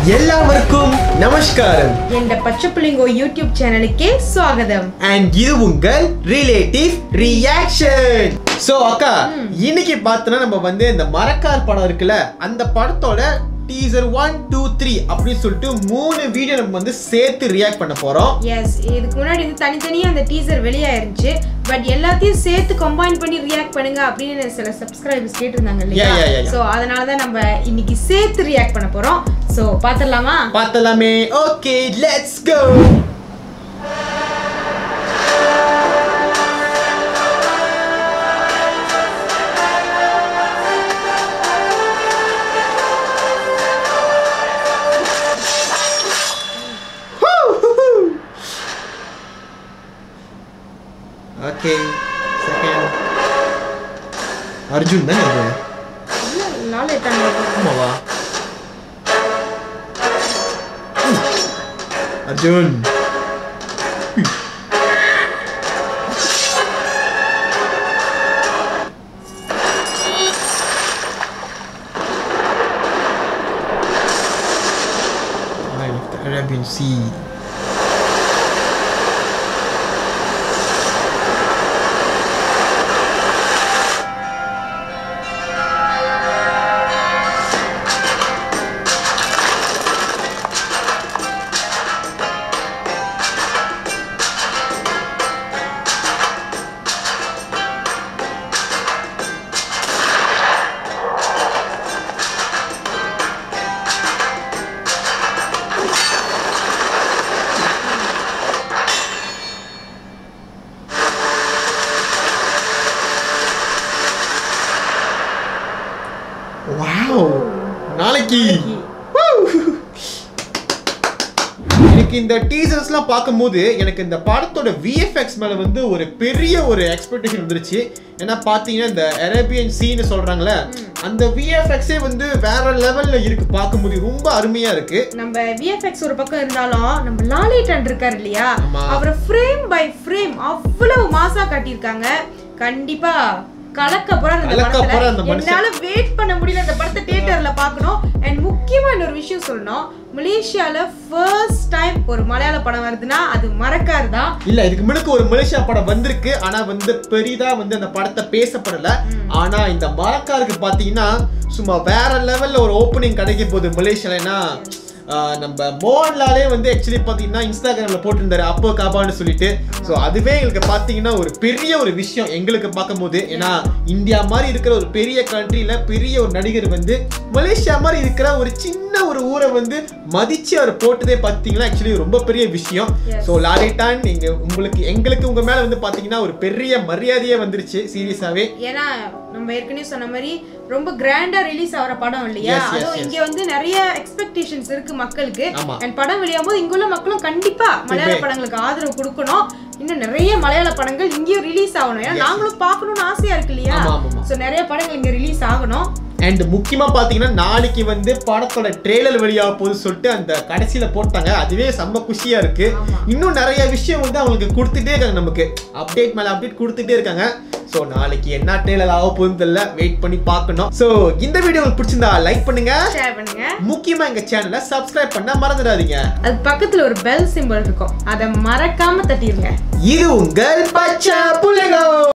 எல்லாருக்கும் நமஸ்காரம் என்ற பச்சை புள்ளிங்கோ யூடியூப் சேனலுக்கே ஸ்வாகதம் அண்ட் இது உங்கள் ரிலேட்டிவ் ரியாக்ஷன் சோ அக்கா இன்னைக்கு பார்த்தோன்னா நம்ம வந்து இந்த மரக்கார் படம் இருக்குல்ல அந்த படத்தோட டீசர் ஒன் டூ த்ரீ அப்படின்னு சொல்லிட்டு மூணு வீடியோ நம்ம வந்து சேர்த்து ரியாக்ட் பண்ண போறோம் எஸ் இதுக்கு முன்னாடி வந்து தனித்தனியா அந்த டீசர் வெளியாயிருந்துச்சு பட் எல்லாத்தையும் சேர்த்து கம்பைன் பண்ணி ரியாக்ட் பண்ணுங்க அப்படின்னு சில சப்ஸ்கிரைபர்ஸ் கேட்டிருந்தாங்க இல்லையா Yeah, yeah, yeah, yeah. So அதனால தான் நம்ம இன்னைக்கு சேர்த்து ரியாக்ட் பண்ண போறோம் சோ பாத்திரலாமா பார்த்தலாமே okay let's go okay second Arjun தானே அது நாள் எட்டாங்க ஆமாவா Arjun Isle of the Arabian Sea. Wow நாளைக்கு எனக்கு இந்த டீசர்ஸ்லாம் பார்க்கும்போது எனக்கு இந்த படத்தோட விஎஃப்எக்ஸ் மேல வந்து ஒரு பெரிய ஒரு எக்ஸ்பெக்டேஷன் வந்துருச்சு ஏன்னா பார்த்தீங்கன்னா இந்த அரேபியன் சீன்னு சொல்றாங்களே அந்த விஎஃப்எக்ஸே வந்து வேற லெவல்ல இருக்கு பார்க்கும்போது ரொம்ப அருமையா இருக்கு நம்ம விஎஃப்எக்ஸ் ஒரு பக்கம் இருந்தாலும் நம்ம லாலிட்டன் இருக்காரு இல்லையா ஆமா. அவரை ஃப்ரேம் பை ஃப்ரேம் அவ்வளவு மாசா காட்டியிருக்காங்க கண்டிப்பா கலக்க போற அந்த கலக்க போற அந்த படத்துல மனுஷன். என்னால வெயிட் பண்ண முடியல அந்த படத்தை தியேட்டர்ல பார்க்கணும் அண்ட் முக்கியமா இன்னொரு விஷயம் சொல்லணும் மலேசியால ஃபர்ஸ்ட் டைம் ஒரு மலையாள படம் வருதுன்னா அது மறக்காரு தான் இல்ல இதுக்கு முன்னுக்கு ஒரு மலேசியா படம் வந்திருக்கு ஆனா வந்து பெரிதா வந்து அந்த படத்தை பேசப்படல ஆனா இந்த மரக்காருக்கு பாத்தீங்கன்னா சும்மா வேற லெவல்ல ஒரு ஓப்பனிங் கிடைக்க போகுது மலேசியாலனா நம்ம மோகன்லாலே வந்து ஆக்சுவலி பார்த்தீங்கன்னா இன்ஸ்டாகிராமில் போட்டிருந்தாரு அப்போ காபான்னு சொல்லிட்டு ஸோ அதுவே எங்களுக்கு பார்த்தீங்கன்னா ஒரு பெரிய ஒரு விஷயம் எங்களுக்கு பார்க்கும்போது ஏன்னா இந்தியா மாதிரி இருக்கிற ஒரு பெரிய கண்ட்ரியில் பெரிய ஒரு நடிகர் வந்து மலேசியா மாதிரி இருக்கிற ஒரு சின்ன ஒரு ஊரை வந்து மதிச்சு அவர் போட்டதே பார்த்தீங்கன்னா ஆக்சுவலி ரொம்ப பெரிய விஷயம் Yes. ஸோ லாரிட்டான் நீங்க உங்களுக்கு எங்களுக்கு உங்க மேல வந்து பாத்தீங்கன்னா ஒரு பெரிய மரியாதையே வந்துருச்சு சீரியஸாவே ஏன்னா நம்ம ஏற்கனவே சொன்ன மாதிரி ரொம்ப கிராண்டா ரிலீஸ் ஆகிற படம் இல்லையா Yes, yes, அதுவும் yes. இங்க வந்து நிறைய எக்ஸ்பெக்டேஷன்ஸ் இருக்கு மக்களுக்கு ஆமா. அண்ட் படம் வெளியாகும் போது இங்குள்ள மக்களும் கண்டிப்பா மலையாள Debate. படங்களுக்கு ஆதரவு கொடுக்கணும் இன்னும் நிறைய மலையாள படங்கள் இங்கேயும் ரிலீஸ் ஆகணும் ஏன்னா Yes. நாங்களும் பார்க்கணும்னு ஆசையா இருக்கு இல்லையா ஆமா, ஆமா, ஆமா. சோ நிறைய படங்கள் இங்க ரிலீஸ் ஆகணும் அண்ட் முக்கியமா பாத்தீங்கன்னா நாளைக்கு வந்து படத்தோட ட்ரெய்லர் வெளியாக போகுது சொல்லிட்டு அந்த கடைசியில போட்டாங்க அதுவே செம்ம குஷியா இருக்கு ஆமா. இன்னும் நிறைய விஷயம் வந்து அவங்களுக்கு கொடுத்துட்டே இருக்காங்க நமக்கு அப்டேட் மேல அப்டேட் கொடுத்துட்டே இருக்காங்க ஸோ நாளைக்கு என்ன ட்ரெய்லர் ஆக போகுதுன்னு தெரியல வெயிட் பண்ணி பார்க்கணும் ஸோ இந்த வீடியோ உங்களுக்கு பிடிச்சிருந்தா லைக் பண்ணுங்க ஷேர் பண்ணுங்க முக்கியமா எங்க சேனலை சப்ஸ்கிரைப் பண்ண மறந்துடாதீங்க அது பக்கத்துல ஒரு பெல் சிம்பிள் இருக்கும் அதை மறக்காம தட்டிருங்க இது உங்கள் பச்சை புலகோ